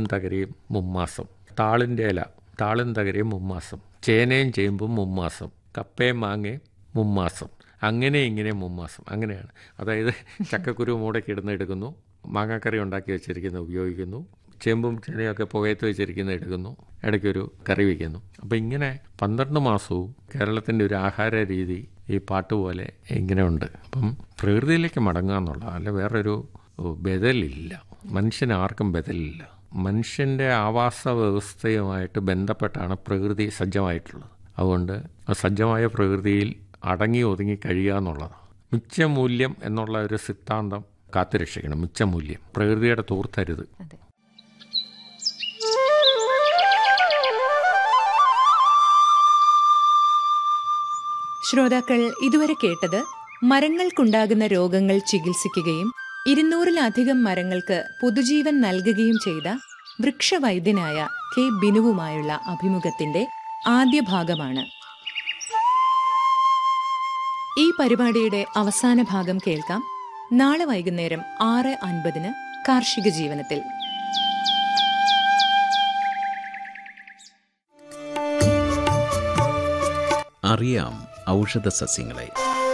തകരയും മുമ്മാസം താളിൻ്റെ ഇല താളും തകരയും മുമ്മാസം ചേനയും ചേമ്പും മുമ്മാസം കപ്പയും മാങ്ങയും മുമ്മാസം അങ്ങനെ ഇങ്ങനെ മുമ്മാസം അങ്ങനെയാണ് അതായത് ചക്കക്കുരു മൂടയ്ക്ക് ഇടുന്ന എടുക്കുന്നു മാങ്ങാക്കറി ഉണ്ടാക്കി വെച്ചിരിക്കുന്ന ഉപയോഗിക്കുന്നു ചേമ്പും ചേനയൊക്കെ പുകയത്ത് വെച്ചിരിക്കുന്ന എടുക്കുന്നു ഇടയ്ക്കൊരു കറി വയ്ക്കുന്നു അപ്പോൾ ഇങ്ങനെ പന്ത്രണ്ട് മാസവും കേരളത്തിൻ്റെ ഒരു ആഹാര രീതി ഈ പാട്ട് പോലെ ഇങ്ങനെ ഉണ്ട് അപ്പം പ്രകൃതിയിലേക്ക് മടങ്ങുക എന്നുള്ള അല്ല വേറൊരു ബദലില്ല മനുഷ്യന് ആർക്കും ബദലില്ല മനുഷ്യൻ്റെ ആവാസ വ്യവസ്ഥയുമായിട്ട് ബന്ധപ്പെട്ടാണ് പ്രകൃതി സജ്ജമായിട്ടുള്ളത് അതുകൊണ്ട് ആ സജ്ജമായ പ്രകൃതിയിൽ അടങ്ങി ഒതുങ്ങി കഴിയുക എന്നുള്ളതാണ് മിച്ചമൂല്യം എന്നുള്ള ഒരു സിദ്ധാന്തം കാത്തുരക്ഷിക്കണം മിച്ചമൂല്യം പ്രകൃതിയുടെ തൂർത്തരുത് അതെ ശ്രോതാക്കൾ ഇതുവരെ കേട്ടത് മരങ്ങൾക്കുണ്ടാകുന്ന രോഗങ്ങൾ ചികിത്സിക്കുകയും ഇരുന്നൂറിലധികം മരങ്ങൾക്ക് പുതുജീവൻ നൽകുകയും ചെയ്ത വൃക്ഷവൈദ്യനായ കെ ബിനുവുമായുള്ള അഭിമുഖത്തിന്റെ ആദ്യ ഭാഗമാണ് ഈ പരിപാടിയുടെ അവസാന ഭാഗം കേൾക്കാം നാളെ വൈകുന്നേരം ആറ് അൻപതിന് കാർഷിക ജീവനത്തിൽ അറിയാം ഔഷധ സസ്യങ്ങളെ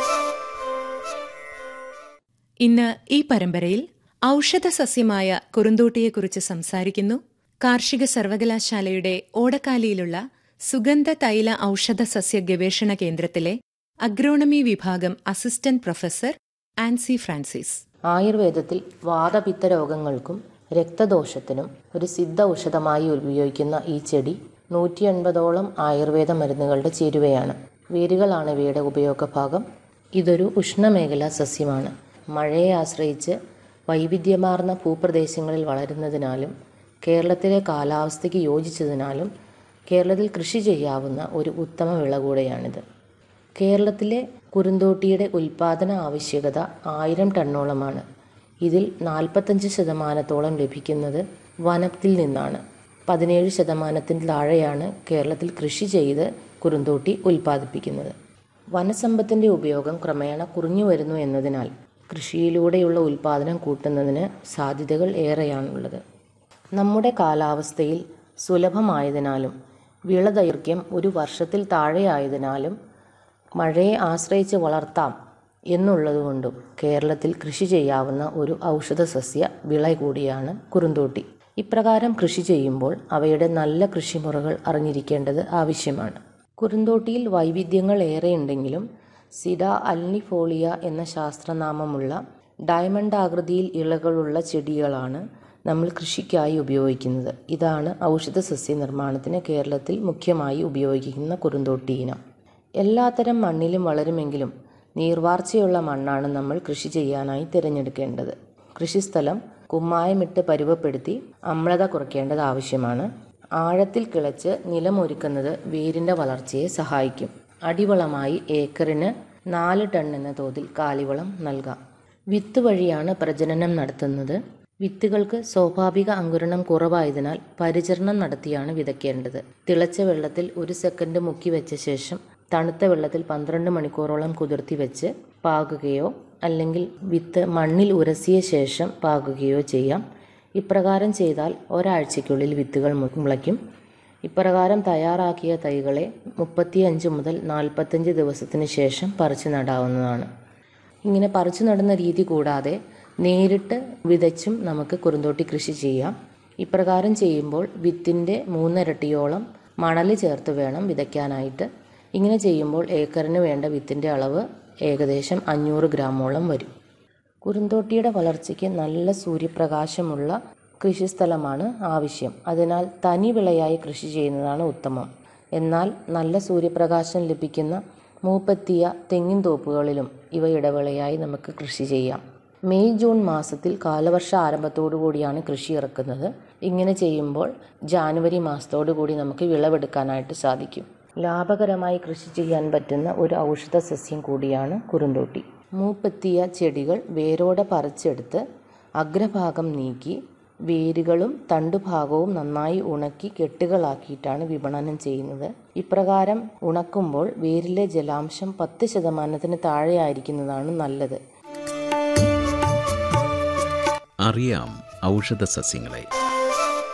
ഇന്ന് ഈ പരമ്പരയിൽ ഔഷധ സസ്യമായ കുറുന്തോട്ടിയെക്കുറിച്ച് സംസാരിക്കുന്നു കാർഷിക സർവകലാശാലയുടെ ഓടക്കാലിയിലുള്ള സുഗന്ധ തൈല ഔഷധ സസ്യ ഗവേഷണ കേന്ദ്രത്തിലെ അഗ്രോണമി വിഭാഗം അസിസ്റ്റന്റ് പ്രൊഫസർ ആൻസി ഫ്രാൻസിസ് ആയുർവേദത്തിൽ വാതപിത്ത രോഗങ്ങൾക്കും രക്തദോഷത്തിനും ഒരു സിദ്ധ ഔഷധമായി ഉപയോഗിക്കുന്ന ഈ ചെടി നൂറ്റി എൺപതോളം ആയുർവേദ മരുന്നുകളുടെ ചേരുവയാണ് വേരുകളാണ് ഇവയുടെ ഉപയോഗഭാഗം ഇതൊരു ഉഷ്ണമേഖലാ സസ്യമാണ് മഴയെ ആശ്രയിച്ച് വൈവിധ്യമാർന്ന ഭൂപ്രദേശങ്ങളിൽ വളരുന്നതിനാലും കേരളത്തിലെ കാലാവസ്ഥയ്ക്ക് യോജിച്ചതിനാലും കേരളത്തിൽ കൃഷി ചെയ്യാവുന്ന ഒരു ഉത്തമ വിള കൂടെയാണിത് കേരളത്തിലെ കുറുന്തോട്ടിയുടെ ഉൽപാദന ആവശ്യകത ആയിരം ടണ്ണോളമാണ് ഇതിൽ നാൽപ്പത്തഞ്ച് ശതമാനത്തോളം ലഭിക്കുന്നത് വനത്തിൽ നിന്നാണ് പതിനേഴ് ശതമാനത്തിന് താഴെയാണ് കേരളത്തിൽ കൃഷി ചെയ്ത് കുറുന്തോട്ടി ഉൽപ്പാദിപ്പിക്കുന്നത് വനസമ്പത്തിൻ്റെ ഉപയോഗം ക്രമേണ കുറഞ്ഞു വരുന്നു എന്നതിനാൽ കൃഷിയിലൂടെയുള്ള ഉൽപാദനം കൂട്ടുന്നതിന് സാധ്യതകൾ ഏറെയാണുള്ളത് നമ്മുടെ കാലാവസ്ഥയിൽ സുലഭമായതിനാലും വിളദൈർഘ്യം ഒരു വർഷത്തിൽ താഴെയായതിനാലും മഴയെ ആശ്രയിച്ച് വളർത്താം എന്നുള്ളതുകൊണ്ടും കേരളത്തിൽ കൃഷി ചെയ്യാവുന്ന ഒരു ഔഷധ സസ്യ വിള കൂടിയാണ് കുറുന്തോട്ടി ഇപ്രകാരം കൃഷി ചെയ്യുമ്പോൾ അവയുടെ നല്ല കൃഷിമുറകൾ അറിഞ്ഞിരിക്കേണ്ടത് ആവശ്യമാണ് കുറുന്തോട്ടിയിൽ വൈവിധ്യങ്ങൾ ഏറെയുണ്ടെങ്കിലും സിഡ അൽനിഫോളിയ എന്ന ശാസ്ത്രനാമമുള്ള ഡയമണ്ട് ആകൃതിയിൽ ഇലകളുള്ള ചെടികളാണ് നമ്മൾ കൃഷിക്കായി ഉപയോഗിക്കുന്നത് ഇതാണ് ഔഷധ സസ്യ നിർമ്മാണത്തിന് കേരളത്തിൽ മുഖ്യമായി ഉപയോഗിക്കുന്ന കുറുന്തോട്ടി ഇനം എല്ലാത്തരം മണ്ണിലും വളരുമെങ്കിലും നീർവാർച്ചയുള്ള മണ്ണാണ് നമ്മൾ കൃഷി ചെയ്യാനായി തിരഞ്ഞെടുക്കേണ്ടത് കൃഷിസ്ഥലം കുമ്മായമിട്ട് പരുവപ്പെടുത്തി അമ്ലത കുറയ്ക്കേണ്ടത് ആവശ്യമാണ് ആഴത്തിൽ കിളച്ച് നിലമൊരുക്കുന്നത് വേരിൻ്റെ വളർച്ചയെ സഹായിക്കും അടിവളമായി ഏക്കറിന് നാല് ടൺ എന്ന തോതിൽ കാലിവളം നൽകാം വിത്ത് വഴിയാണ് പ്രജനനം നടത്തുന്നത് വിത്തുകൾക്ക് സ്വാഭാവിക അങ്കുരണം കുറവായതിനാൽ പരിചരണം നടത്തിയാണ് വിതയ്ക്കേണ്ടത് തിളച്ച വെള്ളത്തിൽ ഒരു സെക്കൻഡ് മുക്കി വെച്ച ശേഷം തണുത്ത വെള്ളത്തിൽ പന്ത്രണ്ട് മണിക്കൂറോളം കുതിർത്തി വെച്ച് പാകുകയോ അല്ലെങ്കിൽ വിത്ത് മണ്ണിൽ ഉരസിയ ശേഷം പാകുകയോ ചെയ്യാം ഇപ്രകാരം ചെയ്താൽ ഒരാഴ്ചയ്ക്കുള്ളിൽ വിത്തുകൾ മു- മുളയ്ക്കും ഇപ്രകാരം തയ്യാറാക്കിയ തൈകളെ മുപ്പത്തിയഞ്ച് മുതൽ നാൽപ്പത്തഞ്ച് ദിവസത്തിന് ശേഷം പറിച്ചു നടാവുന്നതാണ് ഇങ്ങനെ പറിച്ചു നടുന്ന രീതി കൂടാതെ നേരിട്ട് വിതച്ചും നമുക്ക് കുറുന്തോട്ടി കൃഷി ചെയ്യാം ഇപ്രകാരം ചെയ്യുമ്പോൾ വിത്തിൻ്റെ മൂന്നിരട്ടിയോളം മണൽ ചേർത്ത് വേണം വിതയ്ക്കാനായിട്ട് ഇങ്ങനെ ചെയ്യുമ്പോൾ ഏക്കറിന് വേണ്ട വിത്തിൻ്റെ അളവ് ഏകദേശം അഞ്ഞൂറ് ഗ്രാമോളം വരും കുറുന്തോട്ടിയുടെ വളർച്ചയ്ക്ക് നല്ല സൂര്യപ്രകാശമുള്ള കൃഷിസ്ഥലമാണ് ആവശ്യം അതിനാൽ തനി വിളയായി കൃഷി ചെയ്യുന്നതാണ് ഉത്തമം എന്നാൽ നല്ല സൂര്യപ്രകാശം ലഭിക്കുന്ന മൂപ്പത്തിയ തെങ്ങിൻ തോപ്പുകളിലും ഇവ ഇടവിളയായി നമുക്ക് കൃഷി ചെയ്യാം മെയ് ജൂൺ മാസത്തിൽ കാലവർഷ ആരംഭത്തോടു കൂടിയാണ് കൃഷി ഇറക്കുന്നത് ഇങ്ങനെ ചെയ്യുമ്പോൾ ജാനുവരി മാസത്തോടു കൂടി നമുക്ക് വിളവെടുക്കാനായിട്ട് സാധിക്കും ലാഭകരമായി കൃഷി ചെയ്യാൻ പറ്റുന്ന ഒരു ഔഷധ സസ്യം കൂടിയാണ് കുറുന്തോട്ടി മൂപ്പെത്തിയ ചെടികൾ വേരോടെ പറിച്ചെടുത്ത് അഗ്രഭാഗം നീക്കി വേരുകളും തണ്ടുഭാഗവും നന്നായി ഉണക്കി കെട്ടുകളാക്കിയിട്ടാണ് വിപണനം ചെയ്യുന്നത് ഇപ്രകാരം ഉണക്കുമ്പോൾ വേരിലെ ജലാംശം പത്ത് ശതമാനത്തിന് താഴെയായിരിക്കുന്നതാണ് നല്ലത് അറിയാം ഔഷധ സസ്യങ്ങളെ